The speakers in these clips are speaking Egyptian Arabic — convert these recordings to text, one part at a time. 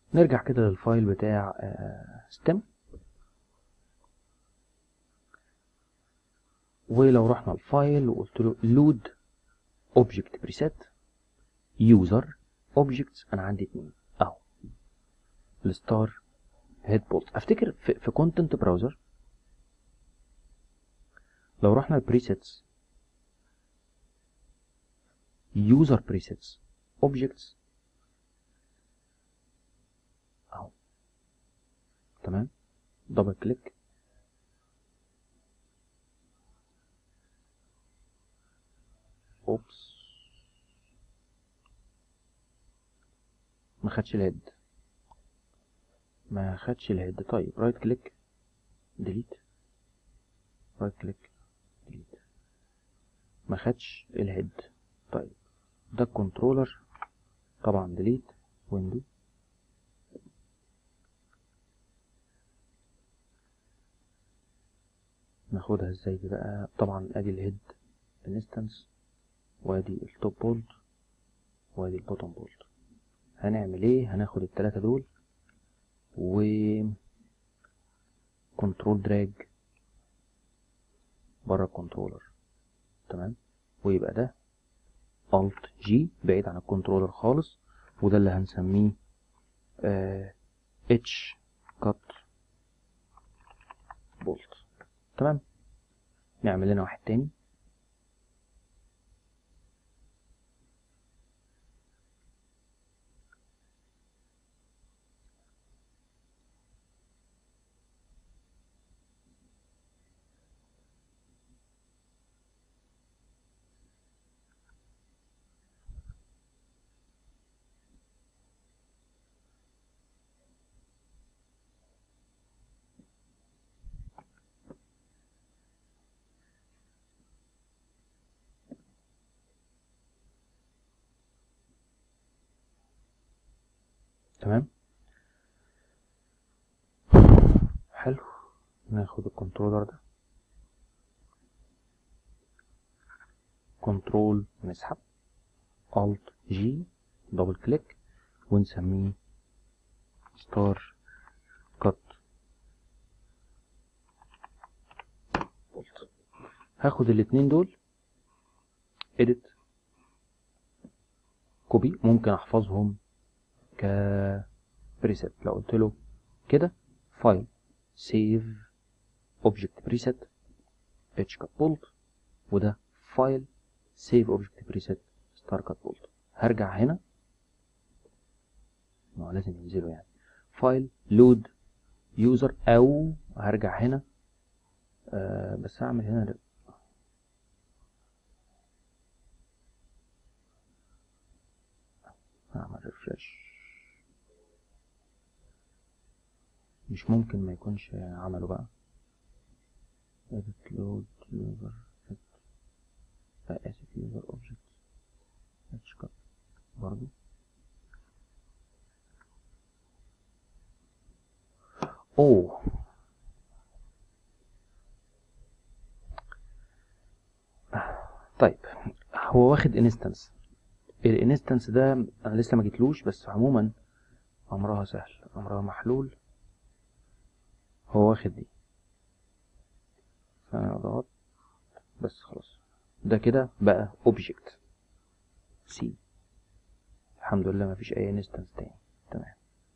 نرجع كده للفايل بتاع ستيم ولو رحنا الفايل وقلت له لود اوبجكت بريسيت يوزر اوبجكتس انا عندي اتنين اهو الستار هيد بولت افتكر في, في كونتنت براوزر لو رحنا البريسيتس يوزر بريسيتس اوبجكتس اهو تمام دبل كليك اوبس ما خدش الهيد ما خدش الهيد طيب رايت كليك ديليت رايت كليك ديليت ما خدش الهيد طيب ده الكنترولر طبعا ديليت ويندو ناخدها ازاي دي بقى طبعا ادي الهيد انستنس وادي التوب بولت وادي البوتوم بولت هنعمل ايه هناخد التلاتة دول و كنترول دراج بره الكنترولر تمام ويبقى ده الت جي بعيد عن الكنترولر خالص وده اللي هنسميه اتش كات بولت تمام نعمل لنا واحد تاني تمام حلو ناخد الكنترولر ده كنترول نسحب الت جي دبل كليك ونسميه ستار كات هاخد الاتنين دول edit كوبي ممكن احفظهم ك بريسيت لو قلت له كده فايل سيف اوبجكت بريسيت اتش كات بولت وده فايل سيف اوبجكت بريسيت ستار كات بولت هرجع هنا ما هو لازم ينزلوا يعني فايل لود يوزر او هرجع هنا آه بس هعمل هنا هعمل ريفرش مش ممكن ما يكونش عمله بقى edit load user set آه اسف user object h cut برضو اوه طيب هو واخد انستنس الانستنس ده انا لسه ما جيتلوش بس عموما امرها سهل امرها محلول هو واخد دي فانا اضغط بس خلاص ده كده بقى اوبجكت سي الحمد لله مفيش اي انستنس تاني تمام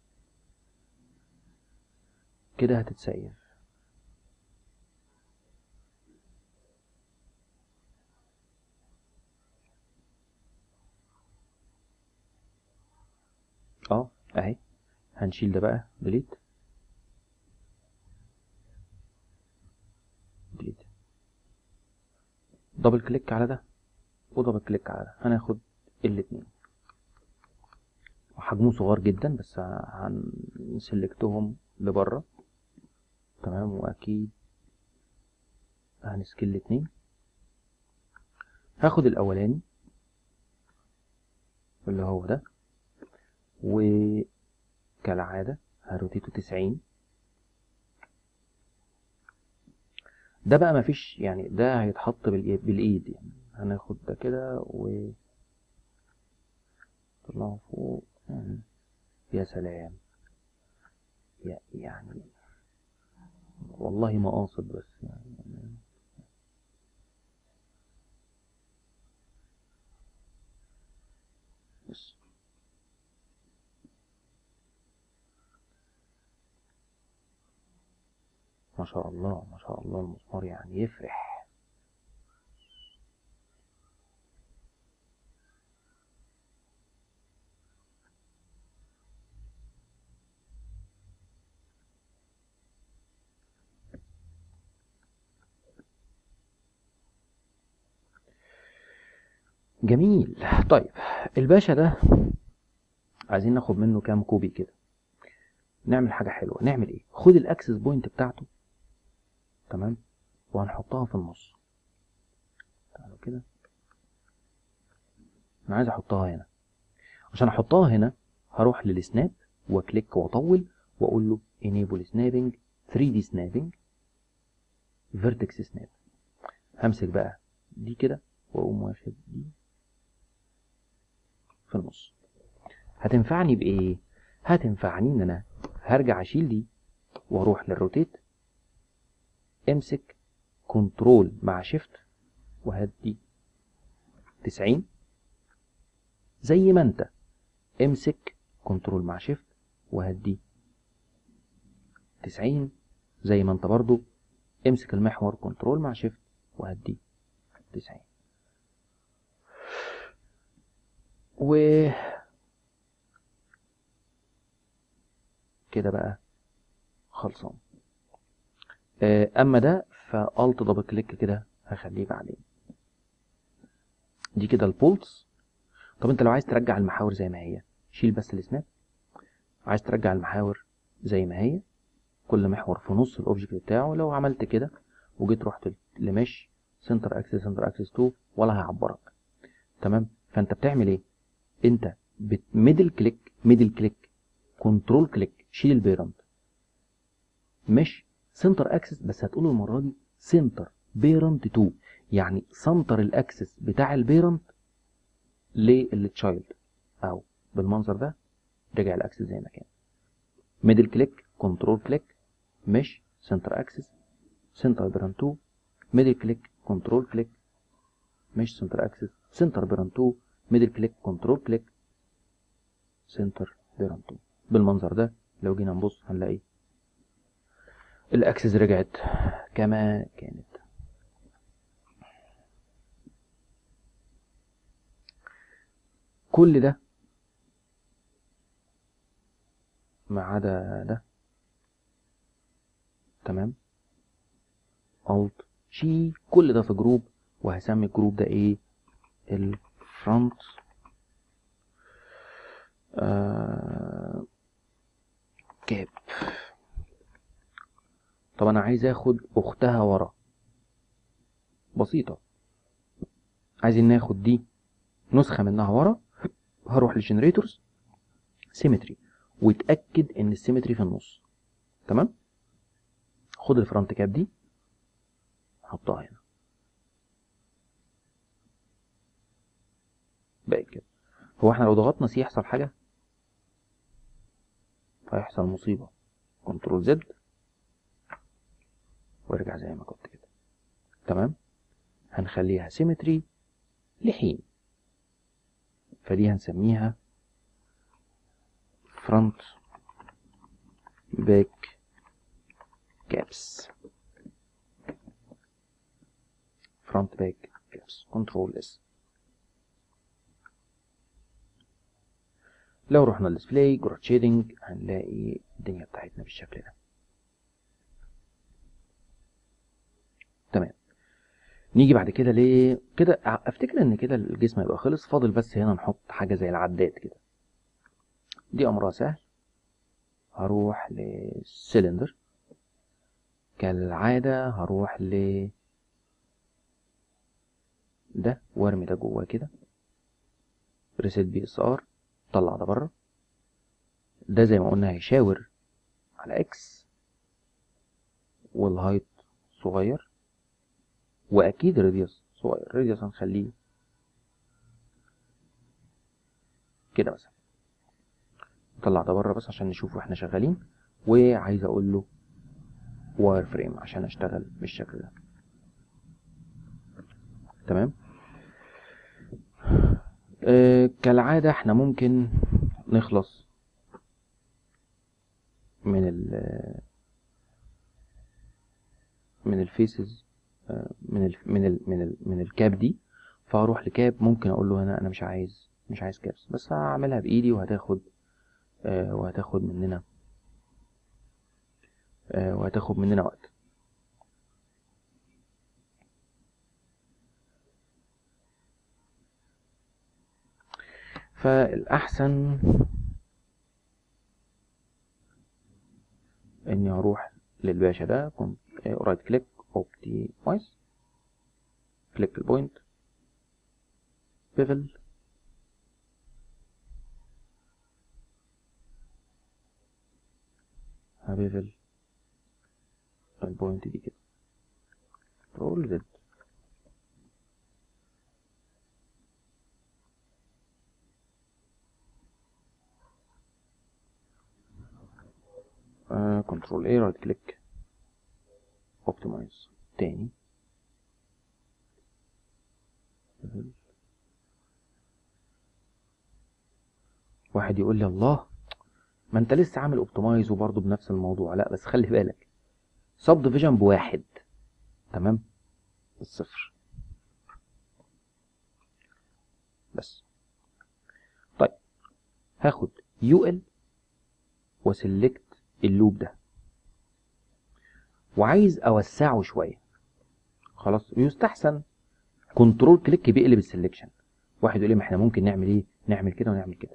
كده هتتسيف اه اهي هنشيل ده بقى ديليت ديليت دبل كليك على ده ودبل كليك على ده هناخد الاتنين وحجمه صغير جدا بس هنسلكتهم لبره تمام واكيد هنسكيل الاتنين هاخد الاولاني اللي هو ده وكالعادة هروتيته تسعين ده بقى مفيش يعني ده هيتحط بالإيد, بالإيد يعني هناخد ده كده و طلعه فوق يا سلام يع- يعني والله ما قاصد بس يعني بس ما شاء الله ما شاء الله المسمار يعني يفرح جميل طيب الباشا ده عايزين ناخد منه كام كوبي كده نعمل حاجة حلوة نعمل ايه خد الاكسس بوينت بتاعته تمام وهنحطها في النص تعالوا كده انا عايز احطها هنا عشان احطها هنا هروح للسناب واكليك واطول واقول له enable snapping 3D snapping vertex snap همسك بقى دي كده واقوم واخد دي في النص هتنفعني بايه هتنفعني ان انا هرجع اشيل دي واروح للروتيت امسك كنترول مع شيفت وهدي 90 زي ما انت امسك كنترول مع شيفت وهدي 90 زي ما انت برضو امسك المحور كنترول مع شيفت وهدي 90 و كده بقى خلصان آه، اما ده فالت دبل كليك كده هخليه بعدين دي كده البولس طب انت لو عايز ترجع المحاور زي ما هي شيل بس السناب عايز ترجع المحاور زي ما هي كل محور في نص الاوبجكت بتاعه لو عملت كده وجيت رحت لمش سنتر اكسس سنتر اكسس 2 ولا هيعبرك تمام فانت بتعمل ايه انت ميدل كليك ميدل كليك كنترول كليك شيل البيرنت مش سنتر اكسس بس هتقول المره دي سنتر بيرنت 2 يعني سنتر الاكسس بتاع البيرنت للتشايلد او بالمنظر ده رجع الاكسس زي ما كان ميدل كليك كنترول كليك مش سنتر اكسس سنتر بيرنت 2 ميدل كليك كنترول كليك مش سنتر اكسس سنتر بيرنت 2 ميدل كليك كنترول كليك سنتر بيرنت 2 بالمنظر ده لو جينا نبص هنلاقي الاكسس رجعت كما كانت كل ده ما عدا ده تمام الت شي كل ده في جروب وهسمي الجروب ده ايه الفرونت آه كاب طب انا عايز اخد اختها ورا بسيطة عايزين ناخد دي نسخة منها ورا هروح للجنريتورز سيمتري واتأكد ان السيمتري في النص تمام خد الفرونت كاب دي حطها هنا بقى كده هو احنا لو ضغطنا سي يحصل حاجة فيحصل مصيبة كنترول زد وارجع زي ما كنت كده تمام هنخليها سيمتري لحين فدي هنسميها فرونت باك كابس فرونت باك كابس كنترول اس لو رحنا للديسبلاي جروت شيدنج هنلاقي الدنيا بتاعتنا بالشكل ده تمام نيجي بعد كده ليه كده افتكر ان كده الجسم هيبقى خلص فاضل بس هنا نحط حاجه زي العداد كده دي امرها سهل هروح للسلندر كالعاده هروح ل ده وارمي ده جواه كده ريسيت بي اس ار طلع ده بره ده زي ما قلنا هيشاور على اكس والهايت صغير واكيد راديوس صغير راديوس هنخليه كده مثلا نطلع ده بره بس عشان نشوف واحنا شغالين وعايز اقول له واير فريم عشان اشتغل بالشكل ده تمام آه كالعادة احنا ممكن نخلص من ال من الفيسز من ال من ال من ال من الكاب دي فهروح لكاب ممكن اقول له هنا انا مش عايز مش عايز كابس بس هعملها بايدي وهتاخد آه وهتاخد مننا آه وهتاخد مننا وقت فالأحسن إني أروح للباشا ده كنت رايت كليك اوبتيمايز كليك البوينت بيفل هبيفل البوينت دي كده كنترول زد كنترول اي رايت كليك اوبتمايز تاني واحد يقول لي الله ما انت لسه عامل اوبتمايز وبرضه بنفس الموضوع لا بس خلي بالك سب ديفيجن بواحد تمام الصفر بس طيب هاخد يو ال وسلكت اللوب ده وعايز اوسعه شويه خلاص يستحسن كنترول كليك بيقلب السلكشن واحد يقول لي ما احنا ممكن نعمل ايه نعمل كده ونعمل كده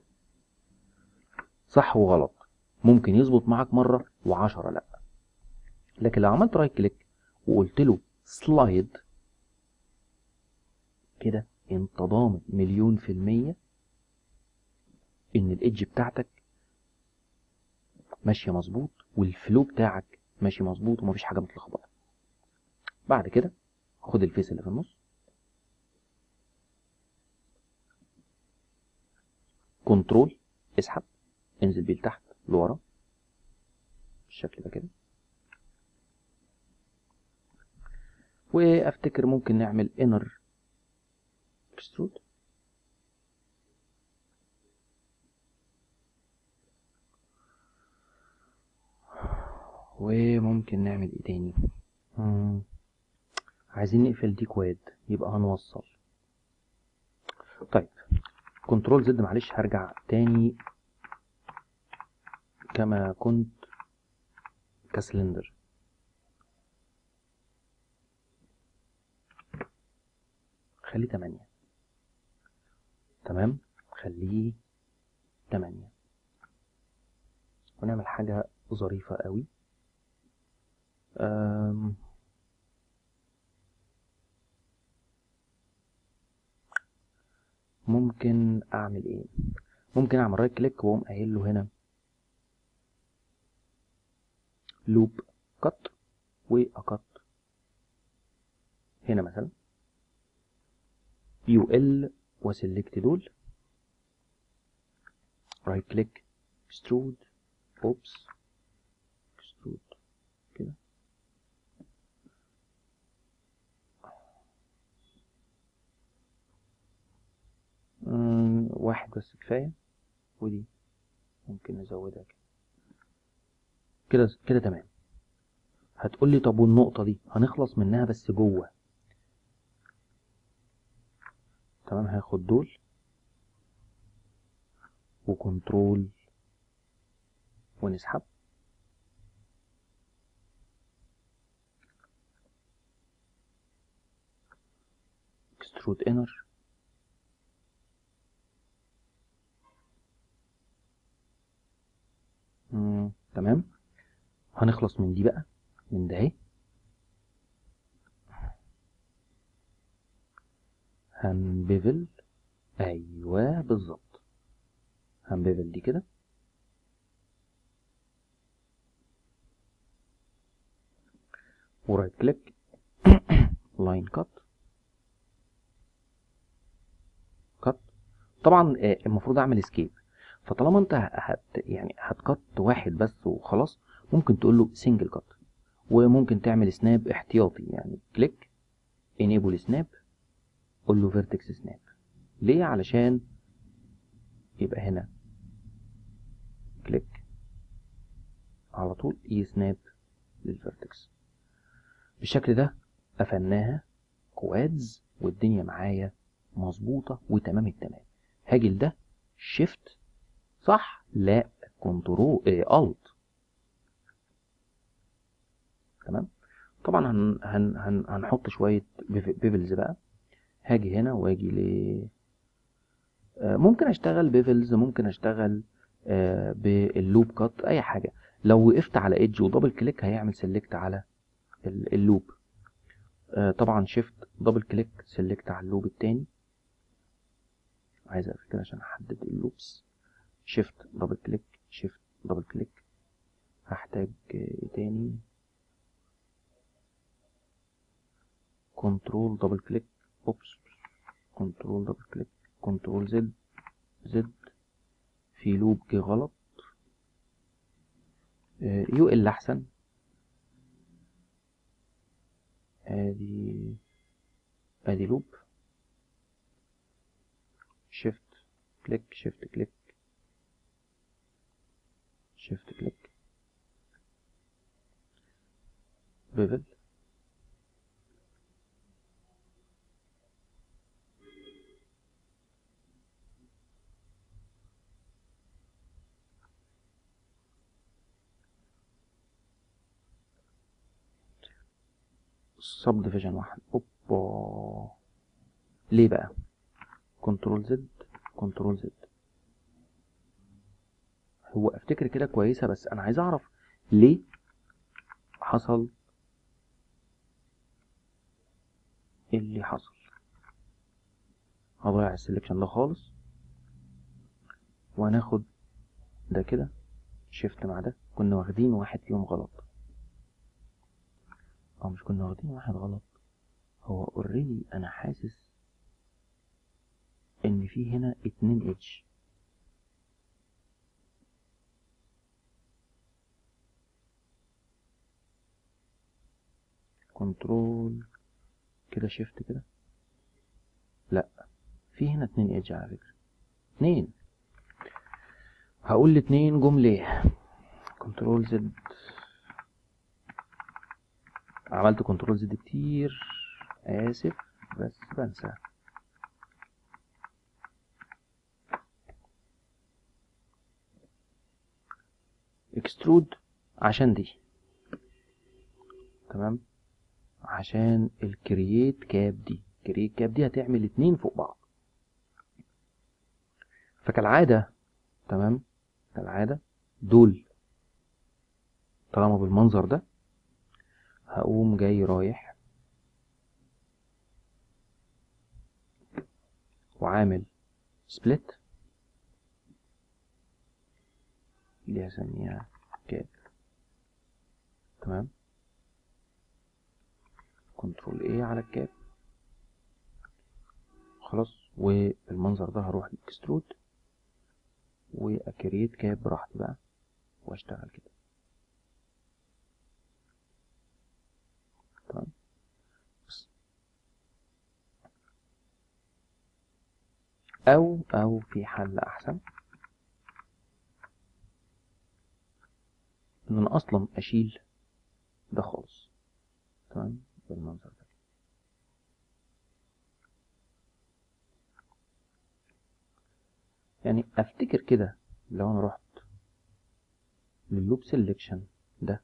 صح وغلط ممكن يظبط معاك مره وعشرة لا لكن لو عملت رايت كليك وقلت له سلايد كده انت ضامن مليون في المية ان الايدج بتاعتك ماشية مظبوط والفلو بتاعك ماشي مظبوط ومفيش حاجة متلخبطة بعد كده خد الفيس اللي في النص كنترول اسحب انزل بيه لتحت لورا بالشكل ده كده وافتكر ممكن نعمل انر اكسترود وممكن نعمل ايه تاني مم. عايزين نقفل دي كواد يبقى هنوصل طيب كنترول زد معلش هرجع تاني كما كنت كسلندر خليه تمانية تمام خليه تمانية ونعمل حاجة ظريفة قوي أم ممكن اعمل ايه ممكن اعمل رايت كليك واقوم قايل له هنا لوب كت واكت هنا مثلا يو ال وسلكت دول رايت كليك اكسترود اوبس اكسترود كده واحد بس كفاية ودي ممكن نزودها كده كده كده تمام هتقول لي طب والنقطة دي هنخلص منها بس جوه تمام هاخد دول وكنترول ونسحب اكسترود انر تمام هنخلص من دي بقى من ده اهي هنبيفل ايوه بالظبط هنبيفل دي كده ورايت كليك لاين كات كات طبعا المفروض اعمل اسكيب فطالما انت هت يعني هتكت واحد بس وخلاص ممكن تقول له سنجل كات وممكن تعمل سناب احتياطي يعني كليك انيبل سناب قول له فيرتكس سناب ليه علشان يبقى هنا كليك على طول يسناب للفيرتكس بالشكل ده قفلناها كوادز والدنيا معايا مظبوطه وتمام التمام هاجي لده شيفت صح لا كنترول ايه الت تمام طبعا هن هن هن هنحط شويه بيفلز بقى هاجي هنا واجي ل آه، ممكن اشتغل بيفلز ممكن اشتغل آه، باللوب كات اي حاجه لو وقفت على ايدج ودبل كليك هيعمل سيلكت على ال- اللوب آه، طبعا شيفت دبل كليك سيلكت على اللوب التاني عايز اقفل كده عشان احدد اللوبس شيفت دبل كليك شيفت دبل كليك هحتاج آه، ايه تاني كنترول دبل كليك اوبس كنترول دبل كليك كنترول زد زد في لوب جه غلط يو ال احسن ادي ادي لوب شيفت كليك شيفت كليك شيفت كليك بيفل سب ديفيجن واحد اوبا ليه بقى كنترول زد كنترول زد هو افتكر كده كويسه بس انا عايز اعرف ليه حصل اللي حصل هضيع السلكشن ده خالص وهناخد ده كده شيفت مع ده كنا واخدين واحد فيهم غلط او مش كنا واخدين واحد غلط هو اوريدي انا حاسس ان في هنا اتنين اتش كنترول كده شيفت كده لا في هنا اتنين اتش على فكرة اتنين هقول الاتنين جملة كنترول زد عملت كنترول زد كتير اسف بس بنسى اكسترود عشان دي تمام عشان الكرييت كاب دي كرييت كاب دي هتعمل اتنين فوق بعض فكالعادة تمام كالعادة دول طالما بالمنظر ده هقوم جاي رايح وعامل سبليت دي هسميها كاب تمام كنترول ايه على الكاب خلاص والمنظر ده هروح الاكسترود واكريت كاب براحتي بقى واشتغل كده تمام بس. او او في حل احسن ان انا اصلا اشيل ده خالص تمام بالمنظر ده يعني افتكر كده لو انا رحت لللوب سيلكشن ده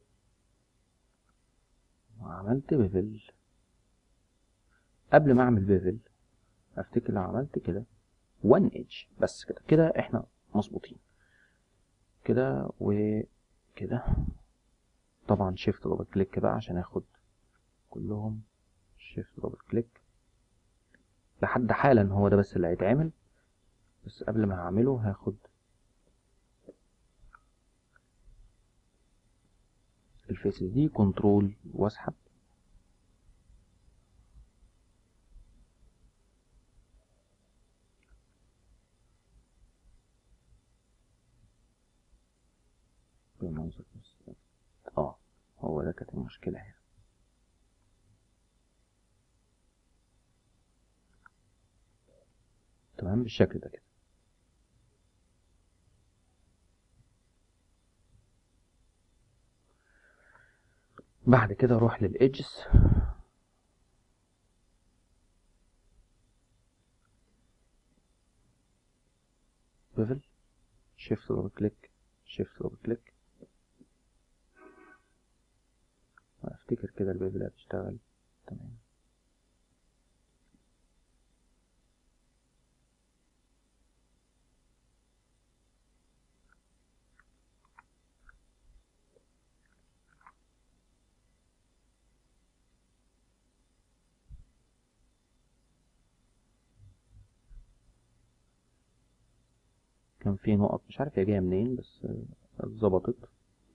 وعملت بيفل قبل ما اعمل بيفل افتكر لو عملت كده 1 ايدج بس كده كده احنا مظبوطين كده وكده طبعا شيفت دبل كليك بقى عشان اخد كلهم شيفت دبل كليك لحد حالا هو ده بس اللي هيتعمل بس قبل ما هعمله هاخد الفيسز دي كنترول واسحب بالمنظر بس اه هو ده كانت المشكلة هنا تمام بالشكل ده كده بعد كده اروح للإيدجز بيفل شيفت دبل كليك شيفت دبل كليك افتكر كده البيفل هتشتغل تمام كان في نقط مش عارف هي جايه منين بس آه، اتظبطت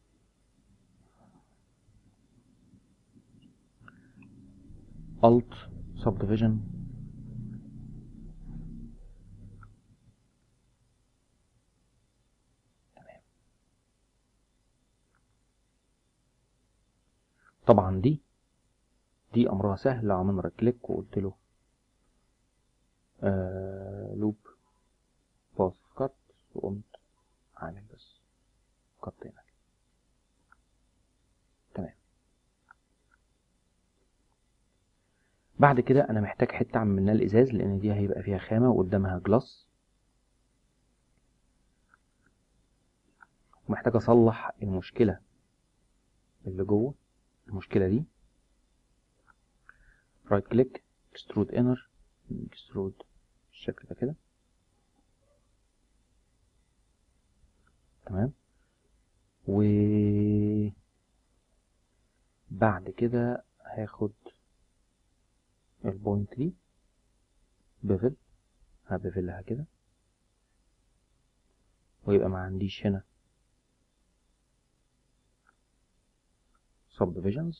alt subdivision تمام طبعا دي دي امرها سهل لو عملنا كليك وقلت له آه لوب باث كات وقمت عامل بس كات هنا تمام بعد كده انا محتاج حته اعمل منها الازاز لان دي هيبقى فيها خامه وقدامها جلاس ومحتاج اصلح المشكله اللي جوه المشكله دي رايت كليك اكسترود انر اكسترود بالشكل ده كده تمام و بعد كده هاخد البوينت دي بيفل هبفلها كده ويبقى ما عنديش هنا subdivisions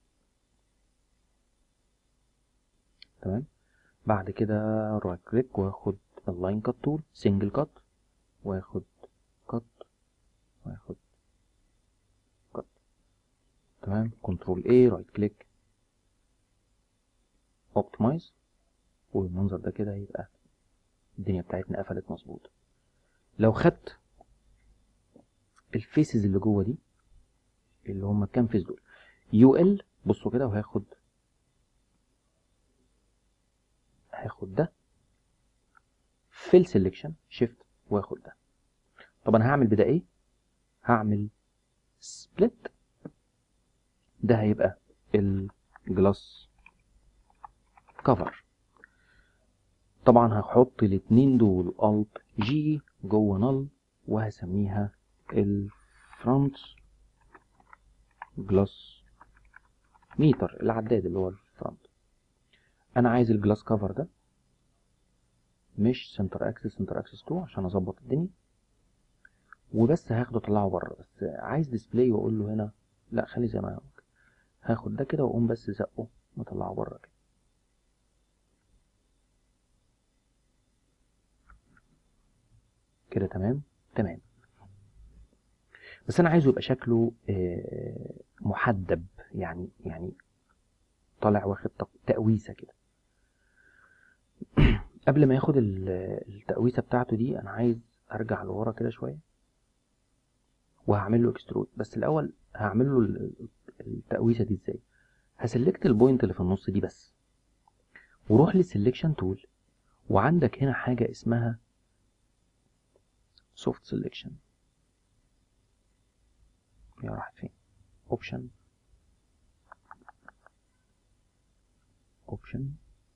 تمام بعد كده رايت كليك واخد اللاين كات تول سنجل كات واخد كات واخد كات تمام كنترول A رايت كليك اوبتمايز والمنظر ده كده هيبقى الدنيا بتاعتنا قفلت مظبوط لو خدت الفيسز اللي جوه دي اللي هم كام فيس دول يو ال بصوا كده وهاخد هاخد ده في السلكشن شيفت واخد ده طب انا هعمل بده ايه هعمل سبليت ده هيبقى الجلاس كفر طبعا هحط الاتنين دول الت جي جوه نل وهسميها الفرونت جلاس ميتر العداد اللي هو الفرونت انا عايز الجلاس كفر ده مش سنتر اكسس سنتر اكسس 2 عشان اظبط الدنيا وبس هاخده اطلعه بره بس عايز ديسبلاي واقول له هنا لا خلي زي ما هو هاخد ده كده واقوم بس زقه واطلعه بره كده كده تمام تمام بس انا عايزه يبقى شكله آه، محدب يعني يعني طالع واخد تق- تقويسه كده قبل ما ياخد ال- التقويسه بتاعته دي انا عايز ارجع لورا كده شويه وهعمل له اكسترود بس الاول هعمل له ال- التقويسه دي ازاي هسلكت البوينت اللي في النص دي بس وروح للسلكشن تول وعندك هنا حاجه اسمها سوفت سelection هي راحت فين اوبشن اوبشن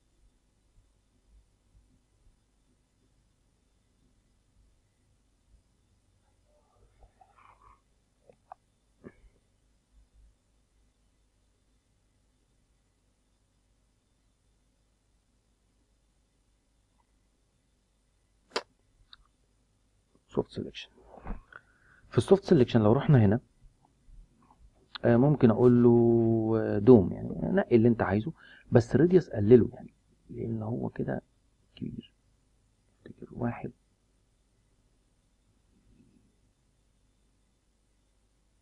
سوفت سelection في السوفت سelection لو رحنا هنا آه، ممكن اقول له آه، دوم يعني نقي اللي انت عايزه بس راديوس قلله يعني لان هو كده كبير افتكر واحد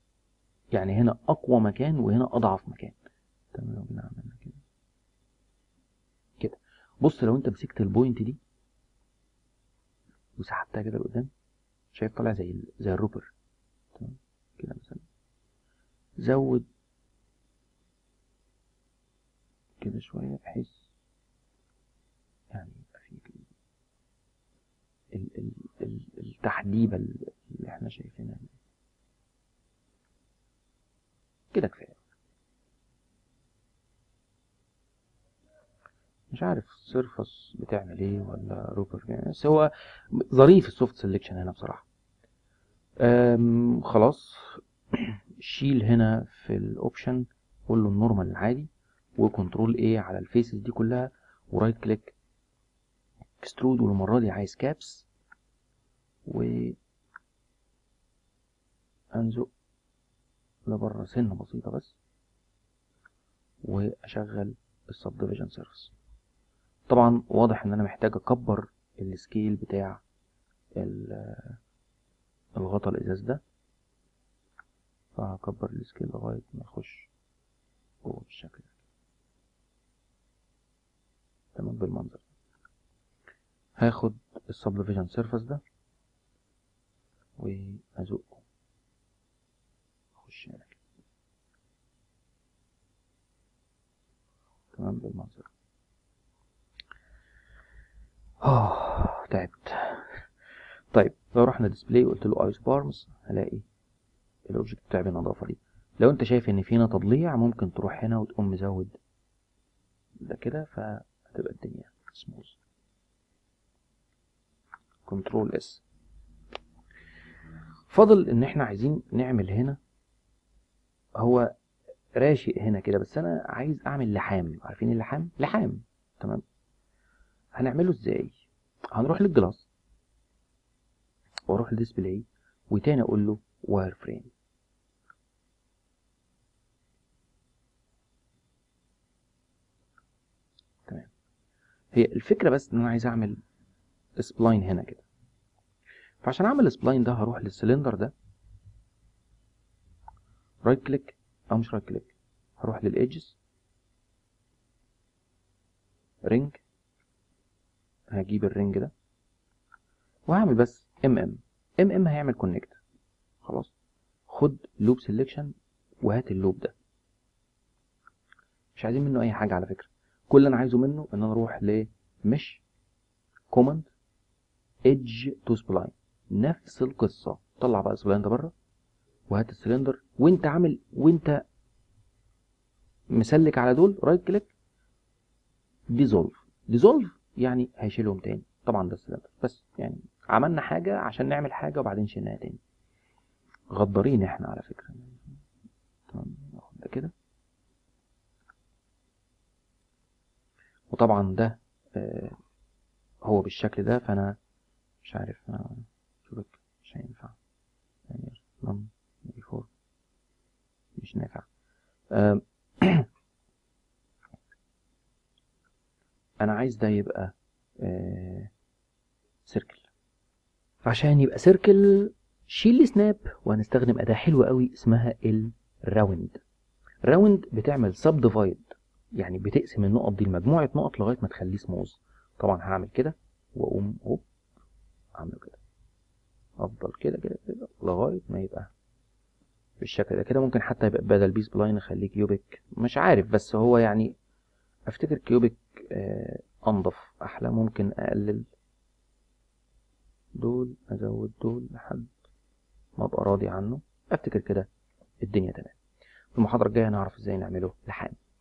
يعني هنا اقوى مكان وهنا اضعف مكان تمام لو جينا عملنا كده كده بص لو انت مسكت البوينت دي وسحبتها كده لقدام شايف طالع زي ال- زي الروبر تمام كده مثلا زود كده شوية بحيث يعني يبقى في كده ال ال ال التحديبة اللي احنا شايفينها دي كده كفاية مش عارف سيرفس بتعمل ايه ولا روبر بيعمل إيه، بس هو ظريف السوفت سelection هنا بصراحة أم خلاص شيل هنا في الاوبشن قول له النورمال العادي وكنترول ايه على الفيسز دي كلها ورايت كليك اكسترود والمرة دي عايز كابس و انزق لبره سنة بسيطة بس واشغل السب ديفيجن سيرفيس طبعا واضح ان انا محتاج اكبر السكيل بتاع ال- الغطا الازاز ده فهكبر السكيل لغاية ما يخش جوه بالشكل ده تمام بالمنظر ده. هاخد السب ديفيجن سيرفيس ده وازقه اخش هنا كده تمام بالمنظر ده. اه تعبت طيب لو رحنا ديسبلاي وقلت له ايس بارمز هلاقي الاوبجكت بتاعي بالنظافه دي لو انت شايف ان في هنا تضليع ممكن تروح هنا وتقوم مزود ده كده فهتبقى الدنيا سموث كنترول اس فاضل ان احنا عايزين نعمل هنا هو راشق هنا كده بس انا عايز اعمل لحام عارفين اللحام لحام تمام هنعمله ازاي هنروح للجلاس واروح للديسبلاي وتاني اقول له واير فريم تمام هي الفكره بس ان انا عايز اعمل سبلاين هنا كده فعشان اعمل سبلاين ده هروح للسلندر ده رايت كليك او مش رايت كليك هروح للايدجز رينج هجيب الرينج ده وهعمل بس ام ام ام ام هيعمل كونكت خلاص خد لوب سيلكشن وهات اللوب ده مش عايزين منه اي حاجه على فكره كل اللي انا عايزه منه ان انا اروح لمش كوماند ايدج تو سبلاين نفس القصه طلع بقى السبلاين ده بره وهات السلندر وانت عامل وانت مسلك على دول رايت كليك ديزولف ديزولف يعني هيشيلهم تاني طبعا ده السلندر بس يعني عملنا حاجه عشان نعمل حاجه وبعدين شلناها تاني غدارين احنا على فكره تمام ناخد ده كده وطبعا ده آه هو بالشكل ده فانا مش عارف آه شوفك مش هينفع يعني نم فور مش نافع آه انا عايز ده يبقى آه سيركل عشان يبقى سيركل شيل سناب وهنستخدم اداه حلوه قوي اسمها الراوند راوند بتعمل سب ديفايد يعني بتقسم النقط دي لمجموعه نقط لغايه ما تخليه سموز طبعا هعمل كده واقوم هوب اعمله كده افضل كده كده كده لغايه ما يبقى بالشكل ده كده ممكن حتى يبقى بدل بيس بلاين اخليه كيوبيك مش عارف بس هو يعني افتكر كيوبيك آه انضف احلى ممكن اقلل دول ازود دول لحد ما ابقى راضي عنه افتكر كده الدنيا تمام في المحاضره الجايه هنعرف ازاي نعمله لحام